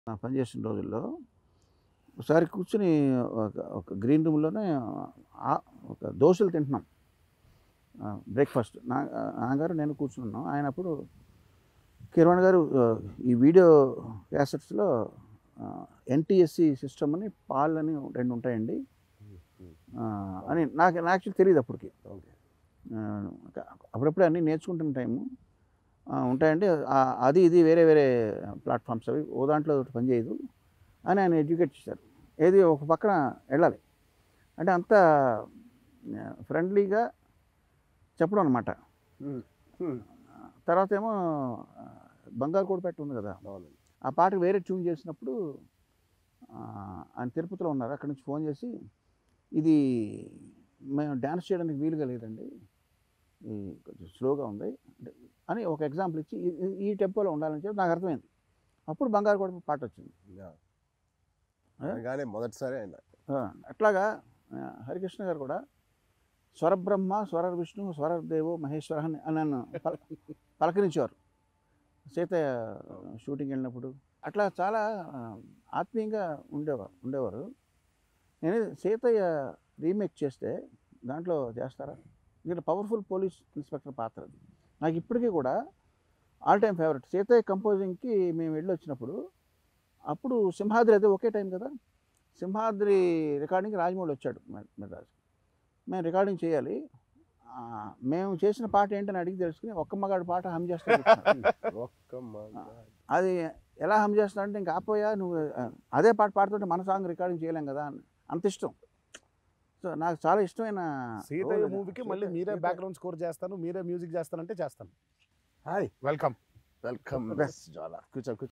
నా పనిచేసిన రోజుల్లో ఒకసారి కూర్చుని ఒక ఒక గ్రీన్ రూమ్లోనే ఆ- ఒక దోశలు తింటున్నాం బ్రేక్ఫాస్ట్ నా నాన్నగారు నేను కూర్చున్నాం ఆయన అప్పుడు కిరణ్ గారు ఆ, ఈ వీడియో క్యాసెట్స్లో ఎన్టీఎస్సి సిస్టమ్ అని పాల్ అని రెండు ఉంటాయండి ఆ, అని నాకు నాకు యాక్చువల్లీ తెలియదు అప్పటికి ఓకే ఆ, అప్పుడప్పుడే అన్నీ నేర్చుకుంటున్న టైము ఆ, ఉంటాయండి ఆ, అది ఇది వేరే వేరే ప్లాట్ఫామ్స్ అవి ఓ దాంట్లో ఒకటి పనిచేయదు అని ఆయన ఎడ్యుకేట్ చేశారు ఏది ఒక పక్కన వెళ్ళాలి అంటే అంత ఫ్రెండ్లీగా చెప్పడం అనమాట తర్వాత ఏమో ఆ, బంగారు కోడిపెట్ట ఉంది కదా అవునండి ఆ పాటకు వేరే ట్యూన్ చేసినప్పుడు ఆ, ఆయన తిరుపతిలో ఉన్నారు అక్కడి నుంచి ఫోన్ చేసి ఇది మేము డ్యాన్స్ చేయడానికి వీలుగా లేదండి ఈ కొంచెం స్లోగా ఉంది అంటే అని ఒక ఎగ్జాంపుల్ ఇచ్చి ఈ- ఈ- ఈ టెంపోలో ఉండాలని చెప్పి నాకు అర్థమైంది అప్పుడు బంగారు కోట పాట వచ్చింది కానీ మొదటిసారి ఆయన ఆ, అట్లాగా ఆ, హరికృష్ణ గారు కూడా స్వరబ్రహ్మ స్వర విష్ణు స్వరదేవో మహేశ్వర అని అని నన్ను పల పలకరించేవారు సీతయ్య షూటింగ్ వెళ్ళినప్పుడు అట్లా చాలా ఆ, ఆత్మీయంగా ఉండేవారు ఉండేవారు నేను సీతయ్య రీమేక్ చేస్తే దాంట్లో చేస్తారా దీంట్లో పవర్ఫుల్ పోలీస్ ఇన్స్పెక్టర్ పాత్ర అది నాకు ఇప్పటికీ కూడా ఆల్ టైమ్ ఫేవరెట్ సీతయ్య కంపోజింగ్కి మేము వెళ్ళి వచ్చినప్పుడు అప్పుడు సింహాద్రి అదే ఒకే టైం కదా సింహాద్రి రికార్డింగ్ రాజమౌళి వచ్చాడు మె- మెడ్రాస్కి మేము రికార్డింగ్ చేయాలి ఆ, మేము చేసిన పాట ఏంటని అడిగి తెలుసుకుని ఒక్క మగాడు పాట హమ్ చేస్తాడు ఒక్క మాట. అది ఎలా హమ్ చేస్తున్నా అంటే ఇంకా ఆపోయా నువ్వు ఆ, అదే పాట పాడుతుంటే మన సాంగ్ రికార్డింగ్ చేయలేం కదా అని అంత ఇష్టం సో నాకు చాలా ఇష్టమైన సీతయ్య role అది. మూవీకి మళ్ళీ సీత- మీరే సీత- బ్యాక్గ్రౌండ్ స్కోర్ చేస్తాను మీరే మ్యూజిక్ చేస్తానంటే చేస్తాను హాయ్ వెల్కమ్ వెల్కమ్ Best. చాలా కూర్చో కూర్చో